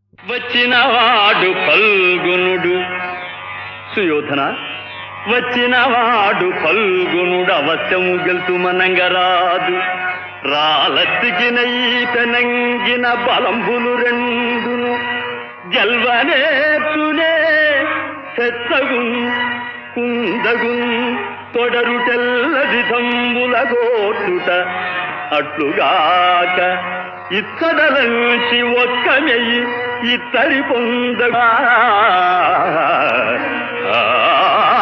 వచ్చినవాడు పల్గునుడు సుయోధన వచ్చినవాడు పల్గునుడు అవశ్యము గెలుతు మనంగరాదు రాలత్తికిన పెనంగిన బలంబులు రెండును గెల్వనేర్చునే చెత్తగున్ కుందగున్ తొడరు తెల్లది తంబుల గోటుట అట్లుగాక ఇత్తడలంచి ఒక్క మెయ్యి ఇత్తడి పొందగా